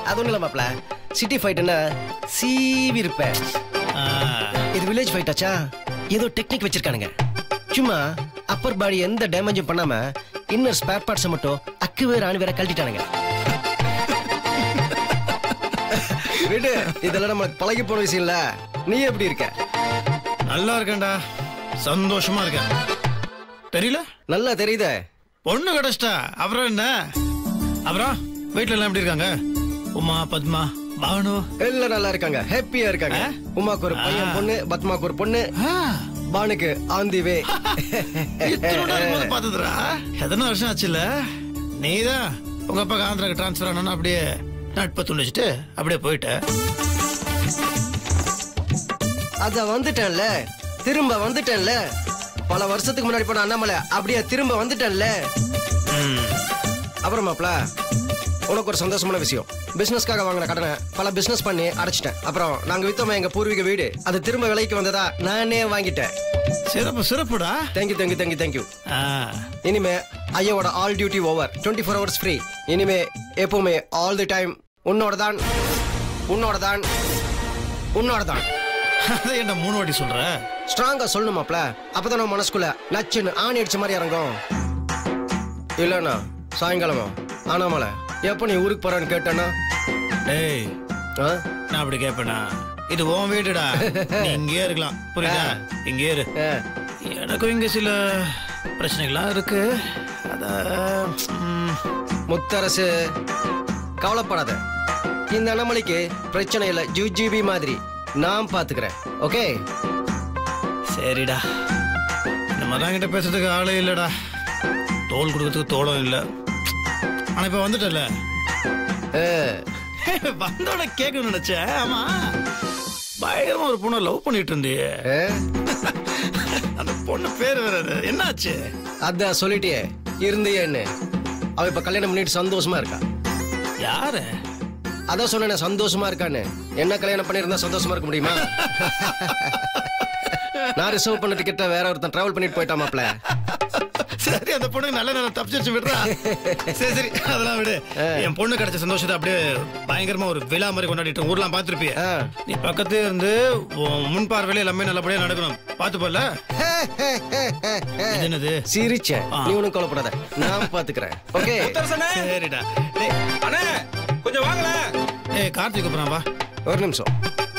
அது ஒண்ணும் இல்ல மாப்ள சிட்டி ஃபைட்னா சீவி இருப்பேன் ஆ, இது வில்லேஜ் ஃபைட் ஆச்சா ஏதோ டெக்னிக் வச்சிருக்கானுங்க சும்மா அப்பர் பாடி எந்த டேமேஜும் பண்ணாம இன்னர் ஸ்பேர் பார்ட்ஸ் மட்டும் அக்கு வேற ஆணி வேற கழட்டிட்டானுங்க விடு இதெல்லாம் நம்மளுக்கு பழகி போன விஷயம் இல்ல நீ எப்படி இருக்க நல்லா இருக்கேன்டா சந்தோஷமா இருக்கேன் தெரியல நல்லா தெரியுதே பொண்ணு கிடைச்சிட்டா அப்புறம் என்ன அப்புறம் வீட்டுல எல்லாம் எப்படி இருக்காங்க உமா பத்மா பானு எல்லாம் நல்லா இருக்காங்க ஹாப்பியா இருக்காங்க உமாக்கு ஒரு பையன் பொண்ணு பத்மாக்கு ஒரு பொண்ணு ஆ, பானுக்கு ஆன் தி வே இத்தனோட இருக்கும்போது பார்த்ததுடா எத்தனை வருஷம் ஆச்சுல்ல நீதான் உங்க அப்பா ஆந்திராக்கு டிரான்ஸ்ஃபர் ஆனோன்னு அப்படியே நட்பை துண்டிச்சிட்டு அப்படியே போயிட்ட அத வந்துட்டேன்ல திரும்ப வந்துட்டேன்ல பல வருஷத்துக்கு முன்னாடி போன அண்ணாமலை அப்படியே திரும்ப வந்துட்டேன்ல ம், அப்புறம் மாப்ள உனக்கு ஒரு சந்தோஷமான விஷயம் பிசினஸ்க்காக வாங்கின கடனை பல பிசினஸ் பண்ணி அடைச்சிட்டேன் அப்புறம் நாங்க வித்தோம் எங்க பூர்வீக வீடு அது திரும்ப விலைக்கு வந்ததா நானே வாங்கிட்டேன் சிறப்பு சிறப்புடா தேங்க்யூ தேங்க்யூ தேங்க்யூ தேங்க்யூ ஆ, இனிமே ஐயாவோட all duty over twenty four hours free இனிமே எப்பவுமே ஆல் தி டைம் உன்னோட தான் உன்னோட தான் உன்னோட தான் அதை என்ன மூணு வாட்டி சொல்ற ஸ்ட்ராங்கா சொல்லணுமாப்ல அப்பதான் நம்ம மனசுக்குள்ள நச்சுன்னு ஆணி அடிச்ச மாதிரி இறங்கும் இல்லண்ணா சாயங்காலமா ஆனாமல எப்ப நீ ஊருக்கு போறான்னு கேட்டேன்னா டேய் ஆ? நான் அப்படி கேட்பேனா இது உன் வீடுடா நீ இங்கே இருக்கலாம் புரியுதா இங்கே இரு ஆ. எனக்கும் இங்க சில பிரச்சனைகள்லாம் இருக்கு அத ம், முத்தரசு கவலைப்படாத இந்த அண்ணாமலைக்கு பிரச்சனை இல்லை ஜிபி மாதிரி நான் பாத்துக்கிறேன் ஓகே சரிடா இந்த மதான் கிட்ட பேசுறதுக்கு ஆளே இல்லடா தோல் கொடுக்கறதுக்கு தோளும் இல்ல ஆனா இப்ப வந்துட்டல வந்தோட கேட்கணும்னு நினைச்சேன் ஆமா பயங்கரமா ஒரு பொண்ணை லவ் பண்ணிட்டு இருந்தியே அந்த பொண்ணு பேர் வேற அது. என்னாச்சு அதான் சொல்லிட்டியே இருந்தியேன்னு அவ இப்ப கல்யாணம் பண்ணிட்டு சந்தோஷமா இருக்கா யாரு அதான் சொன்னேன் சந்தோஷமா இருக்கான்னு என்ன கல்யாணம் பண்ணிருந்தா சந்தோஷமா இருக்க முடியுமா நான் ரிசர்வ் பண்ண டிக்கெட்ட வேற ஒருத்தன் டிராவல் பண்ணிட்டு போயிட்டாமாப்ல சரி அந்த பொண்ணு நல்ல நேரம் தப்பிச்சிருச்சு விடுறா சரி சரி அதெல்லாம் விடு என் பொண்ணு கிடைச்ச சந்தோஷத்தை அப்படியே பயங்கரமா ஒரு விழா மாதிரி கொண்டாடிட்டு ஊர்லாம் பார்த்திருப்பிய ஆ. நீ பக்கத்தே இருந்து உன் முன் பார்வையில எல்லாமே நல்லபடியா நடக்கணும் பார்த்து போல இது என்னது சிரிச்சேன் நீ ஒண்ணும் கவலைப்படாத நான் பாத்துக்கிறேன் ஓகே சரிடா டேய், அண்ணே கொஞ்சம் வாங்கல ஏய் கார்த்திக் கூப்பிடுறான் வா ஒரு நிமிஷம்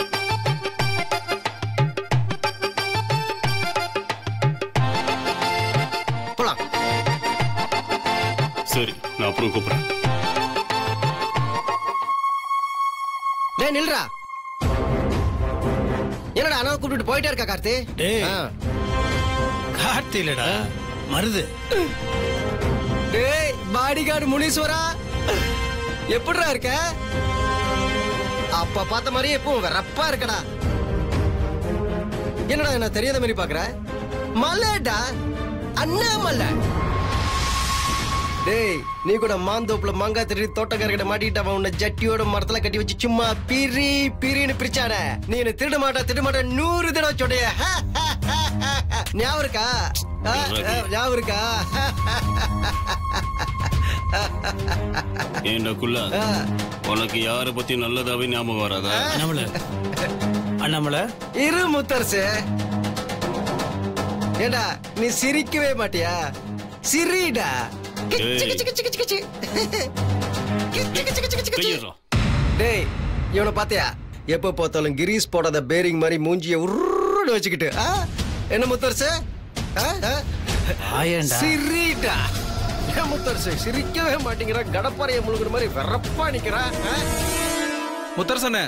போலாம் சரி நான் அப்புறம் கூப்பிடுறேன் டேய் நில்றா என்னடா அண்ணா கூப்பிட்டு போயிட்டே இருக்கா கார்த்தி டேய். ஆ. கார்த்தி இல்லடா மருது டேய் பாடிகார்டு முனீஸ்வரா எப்படிடா இருக்க அப்ப பார்த்த மாதிரியே எப்பவும் வெறப்பா இருக்கடா என்னடா என்ன தெரியாத மாதிரி பாக்குற மலைடா அண்ணாமலை டேய் நீ கூட மாந்தோப்புல மாங்காய் திருடி தோட்டக்காரர்கிட்ட மாட்டிக்கிட்டு அவன் உன்னை ஜட்டியோட மரத்துல கட்டி வச்சு சும்மா பிரி பிரின்னு பிரிச்சாட நீ என்ன திருட மாட்டா திருட மாட்டா நூறு தடவை சொடைய ஞாபகம் இருக்கா ஆ, ஆ, ஞாபகம் இருக்கா ஏண்டா குள்ள உனக்கு யார பத்தி நல்லதாவே ஞாபகம் வராதா அண்ணாமலை அண்ணாமலை இரு முத்தரசு ஏண்டா நீ சிரிக்கவே மாட்டியா சிரிடா கிச்சு, ஏய். கிச்சு, கிச்சு, கிச்சு, கிச்சு. கிச்சு, கிச்சு, கிச்சு, கிச்சு, கிச்சு. கையிடுறா டேய் இவனை பாத்தியா எப்ப பார்த்தாலும் கிரீஸ் போடாத பேரிங் மாதிரி மூஞ்சிய உருன்னு வச்சுக்கிட்டு ஆ? என்ன முத்தரசு ஆ? ஆ? ஆயண்டா சிரிடா ஏன் முத்தரசு சிரிக்கவே மாட்டேங்கிறா கடப்பாறைய முழுங்குற மாதிரி வெறப்பா நிக்கிறா ஆ? முத்தரசண்ணே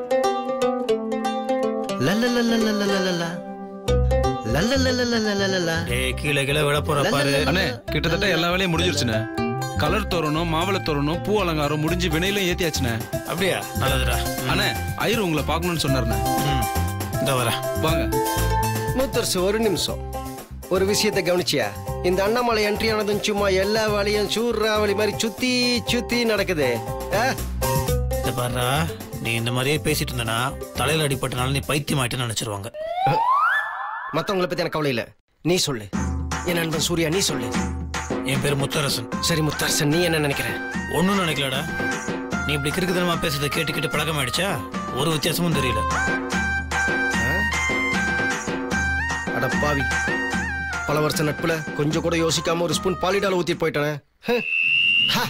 லல்லலல்லல்லல்லல்லல்லா. லல்லலல்லல்லல்லல்லல்லா. டேய் கீழே கீழே விழ போற பாரு அண்ணே கிட்டத்தட்ட எல்லா வேலையும் முடிஞ்சிருச்சுண்ணே கலர் தோரணம் மாவள தோரணம் பூ அலங்காரம் முடிஞ்சு வினையிலும் ஏத்தியாச்சுண்ணே அப்படியா நல்லதுடா அண்ணே ஐயர் உங்களை பார்க்கணும்னு சொன்னாருண்ணே ம் இந்த வரேன் வாங்க முத்தரசு ஒரு நிமிஷம் ஒரு விஷயத்தை கவனிச்சியா இந்த அண்ணாமலை என்ட்ரி ஆனதும் சும்மா எல்லா வேலையும் சூறாவளி மாதிரி சுத்தி சுத்தி நடக்குது ஆ? இந்த பாருடா நீ இந்த மாதிரியே பேசிட்டு இருந்தனா தலையில அடிபட்டனால நீ பைத்தியம் ஆயிட்டுன்னு நினைச்சிருவாங்க மத்தவங்கள பத்தி எனக்கு கவலை இல்ல நீ சொல்லு என் நண்பன் சூர்யா நீ சொல்லு என் பேர் முத்தரசன் சரி முத்தரசன் நீ என்ன நினைக்கிற ஒண்ணும் நினைக்கலடா நீ இப்படி கிறுக்குதனமா பேசுறத கேட்டு கேட்டு பழக்கமாயிடுச்சா ஒரு வித்தியாசமும் தெரியல அட பாவி பல வருஷ நட்புல கொஞ்சம் கூட யோசிக்காம ஒரு ஸ்பூன் பாலிடால ஊத்தி போயிட்டானே ஹ. ஹ.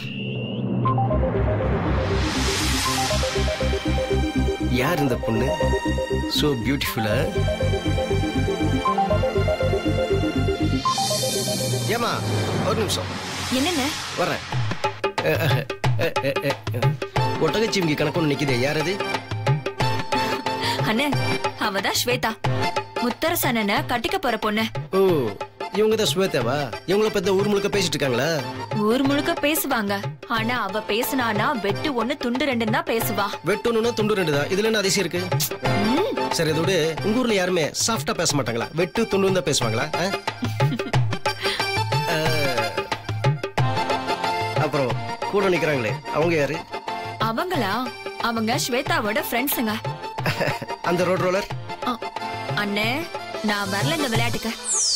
யார் இந்த பொண்ணு சோ பியூட்டிஃபுல்லா ஏமா ஒரு நிமிஷம் என்னென்ன வர்றேன் ஒட்டகச்சிம்கி கணக்கு நிக்குதே யார் அது அண்ணே அவதான் ஸ்வேதா முத்தரசு அண்ணனை கட்டிக்க போற பொண்ணு ஓ இவங்க தான் ஸ்வேதாவா இவங்கள பத்தி ஊர் முழுக்க பேசிட்டு இருக்காங்களா ஊர் முழுக்க பேசுவாங்க ஆனா அவ பேசுனானா வெட்டு ஒண்ணு துண்டு ரெண்டுன்னு தான் பேசுவா வெட்டணும்னா துண்டு ரெண்டு தான் இதுல என்ன அதிசயம் இருக்கு சரி இதோட உங்க ஊர்ல யாருமே சாஃப்டா பேச மாட்டாங்களா வெட்டு துண்டு தான் பேசுவாங்களா ஆ? ஆ. அப்புறம் கூட நிக்கிறாங்களே அவங்க யாரு அவங்களா அவங்க ஸ்வேதாவோட ஃப்ரெண்ட்ஸுங்க அந்த ரோட் ரோலர் அண்ணே நான் வரல இந்த விளையாட்டுக்கு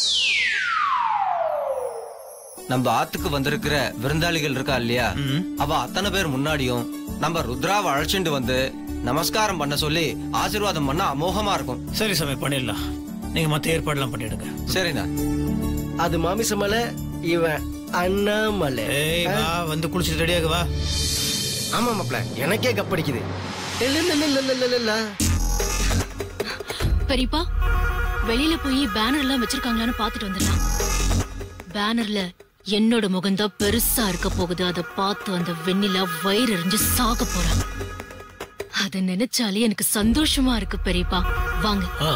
நம்ம ஆத்துக்கு வந்திருக்கிற விருந்தாளிகள் இருக்கா இல்லையா அவ அத்தனை பேர் முன்னாடியும் நம்ம ருத்ராவை அழைச்சிட்டு வந்து நமஸ்காரம் பண்ண சொல்லி ஆசீர்வாதம் பண்ணா அமோகமா இருக்கும் சரி சாமி பண்ணிடலாம் நீங்க மத்த ஏற்பாடுலாம் பண்ணிடுங்க சரிண்ணா அது மாமிசமலை இவன் அண்ணாமலை ஏய் வா வந்து குளிச்சுட்டு ரெடியாக வா ஆமா மாப்ள எனக்கே கப்படிக்குது இல்ல, இல்ல, இல்ல, இல்ல, இல்ல, இல்ல. பெரியப்பா வெளியில போய் பேனர் எல்லாம் வச்சிருக்காங்களான்னு பாத்துட்டு வந்துடலாம் பேனர்ல என்னோட முகம்தான் பெருசா இருக்க போகுது அத பார்த்து அந்த வெண்ணிலா வயிறு எறிஞ்சு சாக போறான் அத நினைச்சாலே எனக்கு சந்தோஷமா இருக்கு பெரியப்பா வாங்க ஆ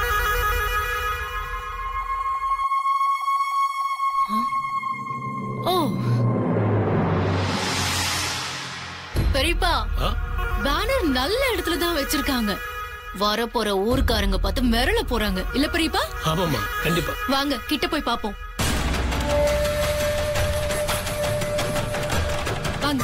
ஓ பெரியப்பா ஆ? பேனர் நல்ல இடத்துல தான் வச்சிருக்காங்க வர போற ஊர்க்காரங்க பார்த்து மிரள போறாங்க இல்ல பெரியப்பா ஆமாம்மா கண்டிப்பா வாங்க கிட்ட போய் பாப்போம் வாங்க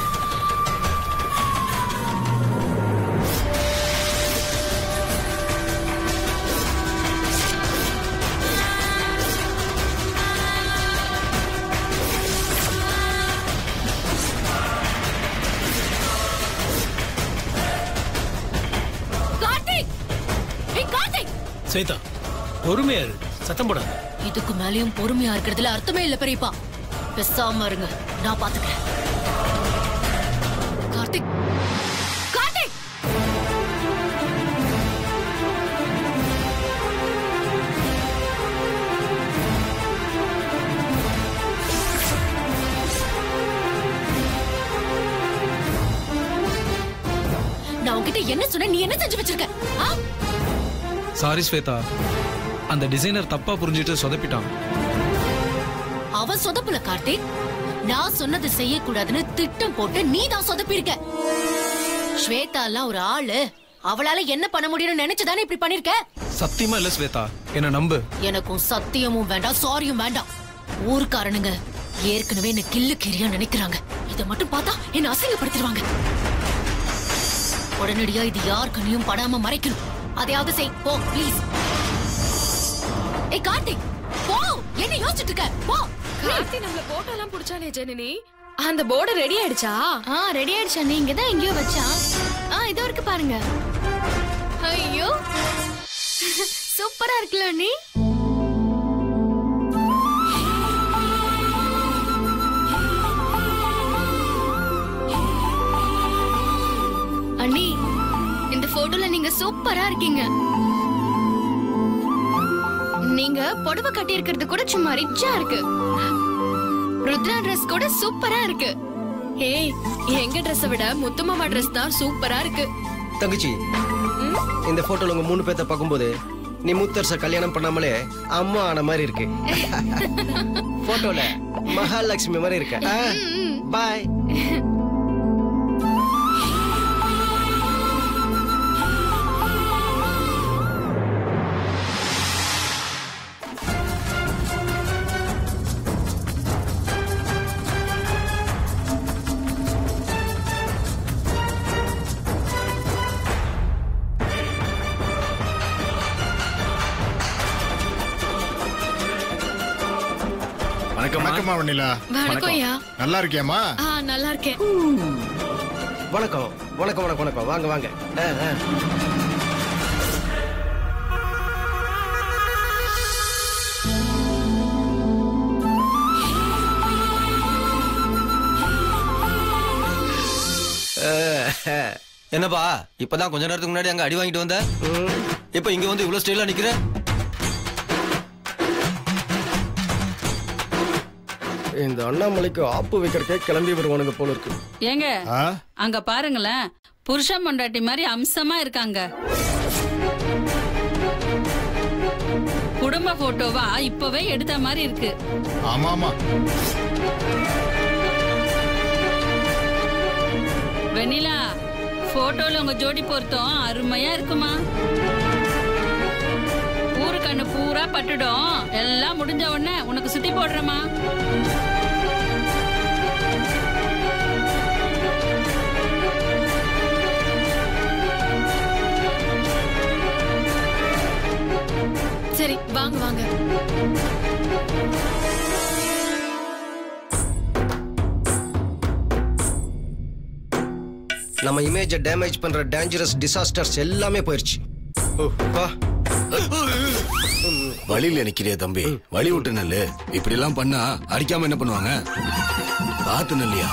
கார்த்திக் ஏய் கார்த்திக் சைதா பொறுமையா இரு சத்தம் போடாத இதுக்கு மேலயும் பொறுமையா இருக்கிறதுல அர்த்தமே இல்ல பெரியப்பா பேசாம இருங்க நான் பாத்துக்கிறேன் கார்த்திக் கார்த்திக் நான் உன்கிட்ட என்ன சொன்னேன் நீ என்ன செஞ்சு வச்சிருக்க ஆ? சாரி ஸ்வேதா அந்த டிசைனர் தப்பா புரிஞ்சுட்டு சொதப்பிட்டான் அவன் சொதப்புல கார்த்திக் நான் சொன்னது செய்யக்கூடாதுன்னு திட்டம் போட்டு நீ தான் சொதப்பிருக்க ஸ்வேதா எல்லாம் ஒரு ஆளு அவளால என்ன பண்ண முடியும்னு நினைச்சுதானே இப்படி பண்ணிருக்க சத்தியமா இல்ல ஸ்வேதா என்ன நம்பு எனக்கும் சத்தியமும் வேண்டாம் சாரியும் வேண்டாம் ஊர்க்காரனுங்க ஏற்கனவே என்ன கில்லு கிரியா நினைக்கிறாங்க இத மட்டும் பார்த்தா என்ன அசிங்கப்படுத்திடுவாங்க உடனடியா இது யார் கண்ணியும் படாம மறைக்கணும் அதையாவது செய் போ ப்ளீஸ் ஏய் கார்த்திக் போ என்ன யோசிச்சுட்டு இருக்க போ கார்த்தி நம்மள போட்டோ எல்லாம் புடிச்சானே ஜனனி அந்த போர்டு ரெடி ஆயிடுச்சா ஆ ரெடி ஆயிடுச்சு அண்ணி இங்க தான் எங்கேயோ வச்சா ஆ இதோ இருக்கு பாருங்க ஐயோ சூப்பரா இருக்குல்ல அண்ணி அண்ணி இந்த போட்டோல நீங்க சூப்பரா இருக்கீங்க நீங்க புடவை கட்டி இருக்கிறது கூட சும்மா ரிச்சா இருக்கு ருத்ரா ட்ரெஸ் கூட சூப்பரா இருக்கு ஏய் எங்க ட்ரெஸ் விட முத்துமாமா ட்ரெஸ் தான் சூப்பரா இருக்கு தங்கச்சி இந்த போட்டோல உங்க மூணு பேர்த்த பார்க்கும்போது நீ முத்தரச கல்யாணம் பண்ணாமலே அம்மா ஆன மாதிரி இருக்கு போட்டோல மகாலட்சுமி மாதிரி இருக்க பாய் வணக்கம் வணக்கம்மா வெண்ணிலா வணக்கம் ஐயா நல்லா இருக்கியாமா ஆ நல்லா இருக்கேன் வணக்கம் வணக்கம் வணக்கம் வணக்கம் வாங்க வாங்க ஆ, ஆ. என்னப்பா இப்பதான் கொஞ்ச நேரத்துக்கு முன்னாடி அங்க அடி வாங்கிட்டு வந்த இப்ப இங்க வந்து இவ்வளவு ஸ்டைலா நிக்கிற இந்த அண்ணாமலைக்கு ஆப்பு வைக்கிறக்கே கிளம்பி வருவானுங்க போல இருக்கு ஏங்க ஆ? அங்க பாருங்களேன் புருஷன் பொண்டாட்டி மாதிரி அம்சமா இருக்காங்க குடும்ப போட்டோவா இப்பவே எடுத்த மாதிரி இருக்கு ஆமா ஆமா வெண்ணிலா போட்டோல உங்க ஜோடி பொருத்தம் அருமையா இருக்குமா ஊரு கண்ணு பூரா பட்டுடும் எல்லாம் முடிஞ்ச உடனே உனக்கு சுத்தி போடுறேமா சரி வாங்க வாங்க நம்ம இமேஜை டேமேஜ் பண்ற டேஞ்சரஸ் டிசாஸ்டர்ஸ் எல்லாமே போயிருச்சு ஓ, வா. வழியில நிக்கிறிய தம்பி வழி விட்டு நல்லு இப்படி எல்லாம் பண்ணா அடிக்காம என்ன பண்ணுவாங்க பார்த்து நல்லியா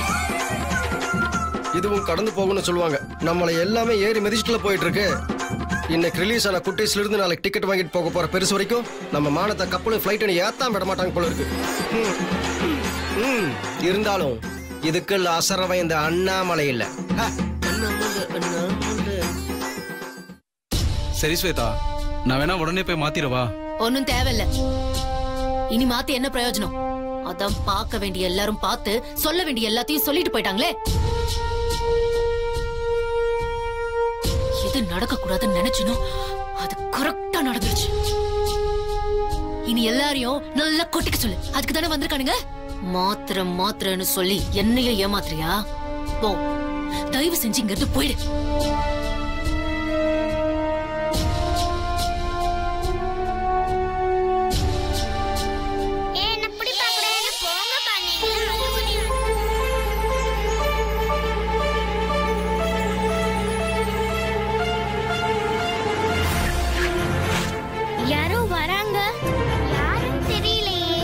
இதுவும் கடந்து போகும்னு சொல்லுவாங்க நம்மளை எல்லாமே ஏறி மிதிச்சுட்டுல போயிட்டு இருக்கு இன்னைக்கு ரிலீஸ் ஆன குட்டீஸ்ல இருந்து நாளைக்கு டிக்கெட் வாங்கிட்டு போக போற பெருசு வரைக்கும் நம்ம மானத்தை கப்பலும் ஃபிளைட் ஏத்தாம விட மாட்டாங்க போல இருக்கு ம். ம். இருந்தாலும் இதுக்கு அசரவை இந்த அண்ணாமலை இல்ல ஹ, அண்ணாமலை, அண்ணாமலை. சரி ஸ்வேதா நான் வேணா உடனே போய் மாத்திரவா ஒன்னும் தேவையில்ல இனி மாத்தி என்ன பிரயோஜனம் அதான் பார்க்க வேண்டிய எல்லாரும் பார்த்து சொல்ல வேண்டிய எல்லாத்தையும் சொல்லிட்டு போயிட்டாங்களே எது நடக்க கூடாதுன்னு நினைச்சனோ அது கரெக்டா நடந்துருச்சு இனி எல்லாரையும் நல்லா கொட்டிக்க சொல்லு அதுக்கு தானே வந்திருக்கானுங்க மாத்திர மாத்திரன்னு சொல்லி என்னைய ஏமாத்துறியா போ தயவு செஞ்சு இங்க இருந்து போயிடு ஏன் என்ன இப்படி பாக்குறேன்னு போங்க பண்ணி யாரோ வராங்க யாரும் தெரியலையே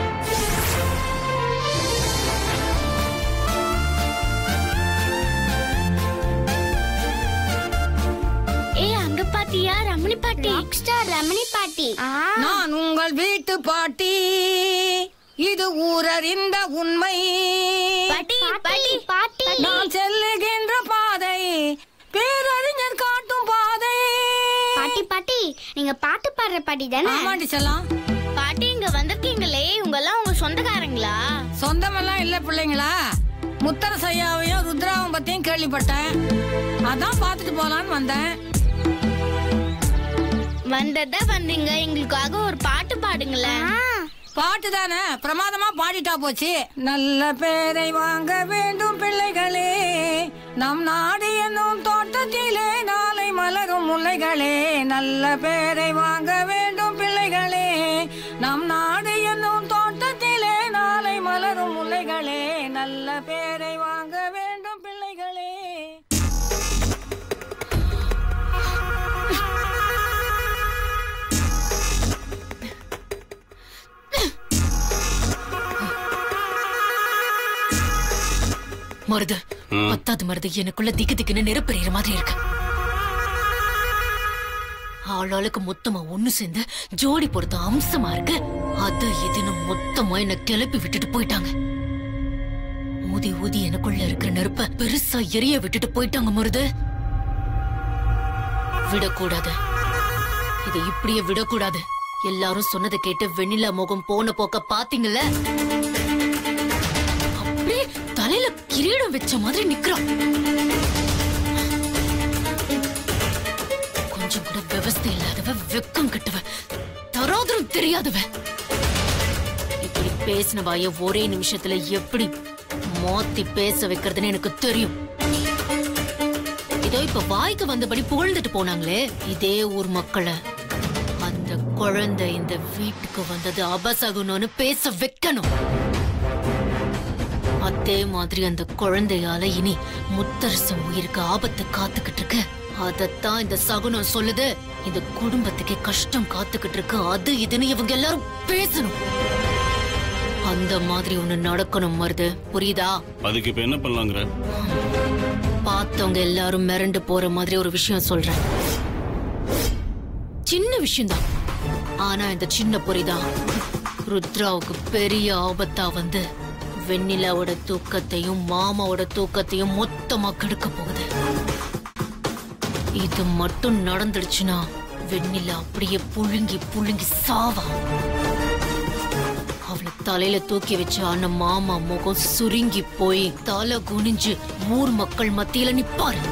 ஏய் அங்க பாத்தியா ரமணி பாட்டி ஸ்டார் ரமணி பாட்டி நான் உங்கள் வீட்டு பாட்டி இது ஊரறிந்த உண்மை பாட்டி பாட்டி பாட்டி நான் செல்லுகின்ற பாதை பேரறிஞர் காட்டும் பாதை பாட்டி பாட்டி நீங்க பாட்டு பாடுற பாட்டி தானே ஆமாண்டி செல்லம் பாட்டி இங்க வந்திருக்கீங்களே இவங்க எல்லாம் உங்க சொந்தக்காரங்களா சொந்தமெல்லாம் இல்ல பிள்ளைங்களா முத்தர சையாவையும் ருத்ராவும் பத்தியும் கேள்விப்பட்டேன் அதான் பார்த்துட்டு போலான்னு வந்தேன் வந்ததா வந்தீங்க எங்களுக்காக ஒரு பாட்டு பாடுங்களேன் பாட்டு தானே பிரமாதமா பாடிட்டா போச்சு நல்ல பேரை வாங்க வேண்டும் பிள்ளைகளே நம் நாடு என்னும் தோட்டத்திலே நாளை மலரும் முல்லைகளே நல்ல பேரை வாங்க வேண்டும் பிள்ளைகளே நம் நாடு என்னும் தோட்டத்திலே நாளை மலரும் முல்லைகளே நல்ல பேரை வாங்க வேண்டும் பிள்ளைகளே மருது பத்தாவது மருது எனக்குள்ள திக்கு திக்குன்னு நெருப்பெறிகிற மாதிரி இருக்கு ஆளாளுக்கு மொத்தமா ஒண்ணு சேர்ந்து ஜோடி பொறுத்த அம்சமா இருக்கு அது இதுன்னு மொத்தமா என்ன கிளப்பி விட்டுட்டு போயிட்டாங்க ஊதி ஊதி எனக்குள்ள இருக்கிற நெருப்ப பெருசா எரிய விட்டுட்டு போயிட்டாங்க மருது விடக்கூடாது இதை இப்படியே விடக்கூடாது எல்லாரும் சொன்னதை கேட்டு வெண்ணிலா முகம் போன போக்க பாத்தீங்கல்ல அப்படியே தலையில கிரீடம் வச்ச மாதிரி நிக்கிறான் கொஞ்சம் கூட விவஸ்தை இல்லாதவ வெக்கம் கட்டவ தராதரம் தெரியாதவ இப்படி பேசின வாய ஒரே நிமிஷத்துல எப்படி மாத்தி பேச வைக்கிறதுன்னு எனக்கு தெரியும் இதோ இப்ப வாய்க்கு வந்தபடி புகழ்ந்துட்டு போனாங்களே இதே ஊர் மக்களை அந்த குழந்தை இந்த வீட்டுக்கு வந்தது அபசகுனம்னு பேச வைக்கணும் அதே மாதிரி அந்த குழந்தையால இனி முத்தரசன் உயிருக்கு ஆபத்து காத்துக்கிட்டு இருக்கு அதத்தான் இந்த சகுனம் சொல்லுது இந்த குடும்பத்துக்கே கஷ்டம் காத்துக்கிட்டு இருக்கு அது இதுன்னு இவங்க எல்லாரும் பேசணும் அந்த மாதிரி ஒண்ணு நடக்கணும் மருது புரியுதா அதுக்கு இப்ப என்ன பண்ணலாங்கிற பார்த்தவங்க எல்லாரும் மிரண்டு போற மாதிரி ஒரு விஷயம் சொல்றேன் சின்ன விஷயம்தான் ஆனா இந்த சின்ன பொறிதான் ருத்ராவுக்கு பெரிய ஆபத்தா வந்து வெண்ணிலாவோட தூக்கத்தையும் மாமாவோட தூக்கத்தையும் மொத்தமா கெடுக்க போகுது இது மட்டும் நடந்துடுச்சுன்னா வெண்ணிலா அப்படியே புழுங்கி புழுங்கி சாவா அவளை தலையில தூக்கி வச்ச அந்த மாமா முகம் சுருங்கி போய் தலை குனிஞ்சு ஊர் மக்கள் மத்தியில நிப்பாரு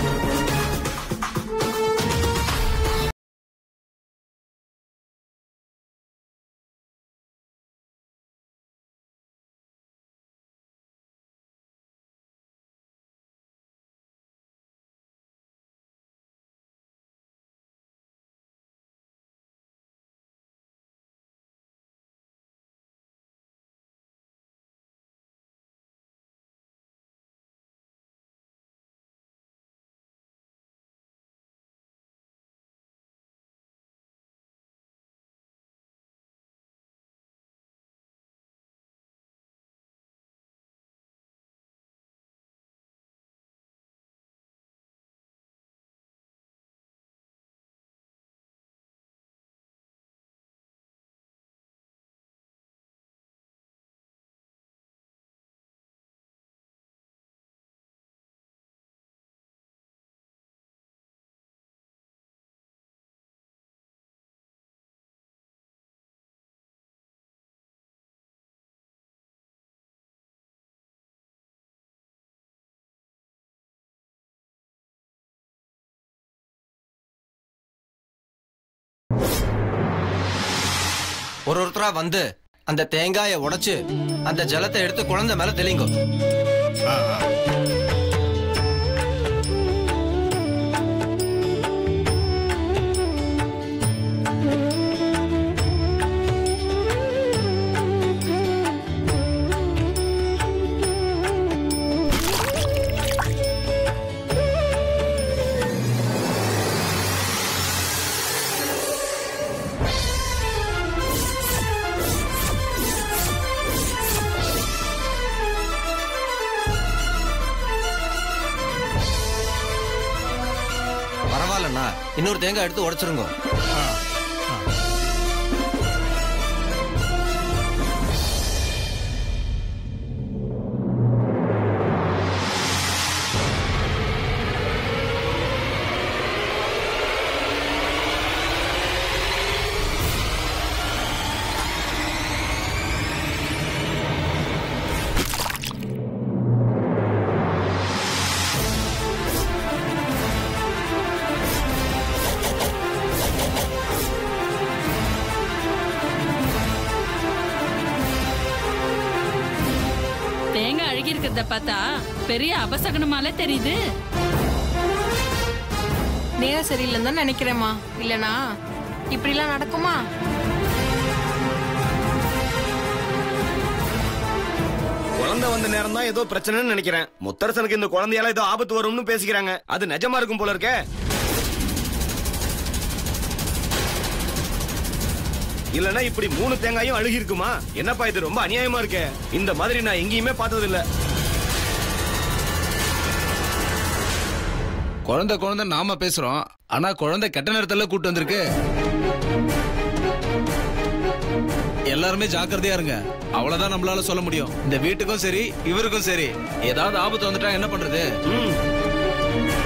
ஒரு ஒருத்தரா வந்து அந்த தேங்காயை உடைச்சு அந்த ஜலத்தை எடுத்து குழந்தை மேல தெளிங்க பரவாயில்லண்ணா இன்னொரு தேங்காய் எடுத்து உடைச்சிருங்க தேங்காய் அழுகி இருக்கிறத பார்த்தா பெரிய அபசகனமால தெரியுது நேரம் சரியில்லைன்னு தான் நினைக்கிறேம்மா இல்லனா இப்படிலாம் நடக்குமா குழந்தை வந்த நேரம் தான் ஏதோ பிரச்சனைன்னு நினைக்கிறேன் முத்தரசனுக்கு இந்த குழந்தையால ஏதோ ஆபத்து வரும்னு பேசிக்கிறாங்க அது நிஜமா இருக்கும் போல இருக்கே இல்லனா இப்படி மூணு தேங்காயும் அழுகி இருக்குமா என்னப்பா இது ரொம்ப அநியாயமா இருக்கே இந்த மாதிரி நான் எங்கேயுமே பார்த்தது இல்ல குழந்தை குழந்தை நாம பேசுறோம் ஆனா குழந்தை கெட்ட நேரத்துல கூட்டு வந்திருக்கு எல்லாருமே ஜாக்கிரதையா இருங்க அவ்வளவுதான் நம்மளால சொல்ல முடியும் இந்த வீட்டுக்கும் சரி இவருக்கும் சரி ஏதாவது ஆபத்து வந்துட்டா என்ன பண்றது